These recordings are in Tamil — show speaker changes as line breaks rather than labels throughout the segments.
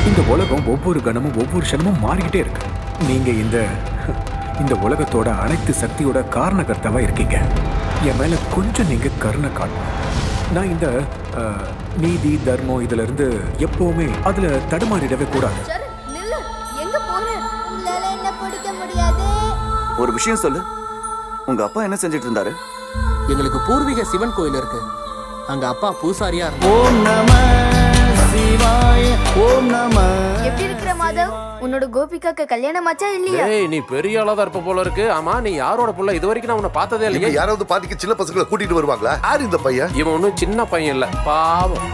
இந்த உலகம் ஒவ்வொரு கணமும் ஒவ்வொரு க்ஷணமும் மாறிக்கிட்டே இருக்கு நீங்க இந்த இந்த உலகத்தோட அனைத்து சக்தியோட காரணகர்த்தாவா இருக்கீங்க என் மேல கொஞ்சம் நீங்க கருணை காட்டணும் நான் இந்த அஹ், நீதி தர்மம் இதுல இருந்து எப்பவுமே அதுல தடுமாறிடவே கூடாது
சரண் நில்லு எங்க போற உங்களால என்ன பிடிக்க முடியாது
ஒரு விஷயம் சொல்லு உங்க அப்பா என்ன செஞ்சுட்டு இருந்தாரு
எங்களுக்கு பூர்வீக சிவன் கோயில் இருக்கு அங்க அப்பா பூசாரியா இருந்தார்
ஓம் நம சிவாய ஓம் நம
எப்படி இருக்கிற மாதவ் உன்னோட கோபிகாக்கு கல்யாணம் ஆச்சா இல்லையா
ஏய் நீ பெரிய ஆளா தான் இருப்ப போல இருக்கு ஆமா நீ யாரோட புள்ள இது வரைக்கும் நான் உன்னை பார்த்ததே
இங்க
இல்லையே
யாராவது பாதிக்கு சின்ன பசங்களை கூட்டிட்டு வருவாங்களா யார் இந்த பையன்
இவன் ஒன்றும் சின்ன பையன் இல்ல பாவம்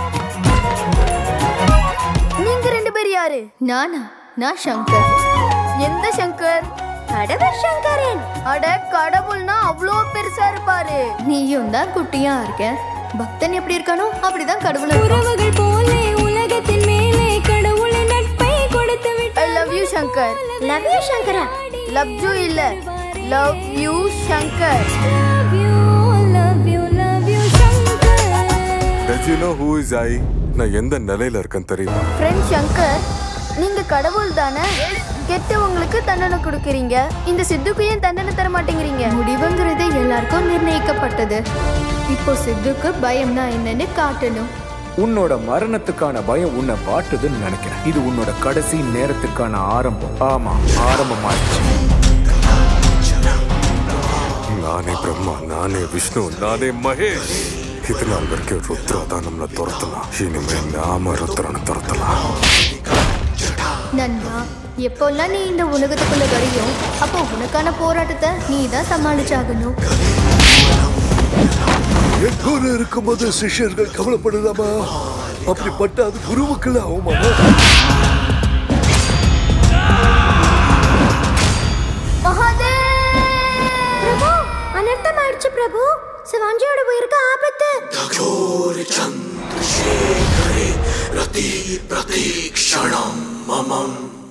நீங்க ரெண்டு பேர் யாரு நானா நான் சங்கர் எந்த சங்கர் கடவுள் சங்கரன் அட கடவுள்னா அவ்வளோ பெருசா இருப்பாரு நீயும் தான் குட்டியா இருக்க பக்தன் எப்படி இருக்கானோ அப்படிதான் கடவுள்
உறவுகள் போலே உலகத்தின் மேலே கடவுளின் நட்பை கொடுத்து
I love you Shankar love you Shankara love you இல்ல love you Shankar
love you, love you, love you, Shankar
Does you know who is I? நான் எந்த நிலையில இருக்கேன் தெரியுமா
ஃப்ரெண்ட் சங்கர் நீங்க கடவுள் தானே கெட்டவங்களுக்கு தண்டனை கொடுக்கறீங்க இந்த சித்துக்கு ஏன் தண்டனை தர மாட்டேங்கிறீங்க முடிவுங்கிறது எல்லாருக்கும் நிர்ணயிக்கப்பட்டது இப்போ சித்துக்கு பயம்னா என்னன்னு காட்டணும்
உன்னோட மரணத்துக்கான பயம் உன்னை வாட்டுதுன்னு நினைக்கிறேன் இது உன்னோட கடைசி நேரத்துக்கான ஆரம்பம் ஆமா ஆரம்பமாயிடுச்சு
நானே பிரம்மா நானே விஷ்ணு நானே மகேஷ் இது நாள் வரைக்கும் ருத்ரா தான் நம்மளை துரத்தலாம் இனிமே நாம ருத்ரனை துரத்தலாம்
நண்பா எப்போல்லாம் நீ இந்த உலகத்துக்குள்ள வரையும் அப்போ உனக்கான போராட்டத்தை நீ தான் சமாளிச்சாகணும்
என் குரு இருக்கும்போது சிஷ்யர்கள் கவலைப்படலாமா அப்படிப்பட்ட அது குருவுக்குள்ள அவமானம்
பிரபு அனர்த்தம் ஆயிடுச்சு பிரபு சிவாஞ்சியோட உயிருக்கு ஆபத்து
ரதி பிரதீக்ஷணம் மமம்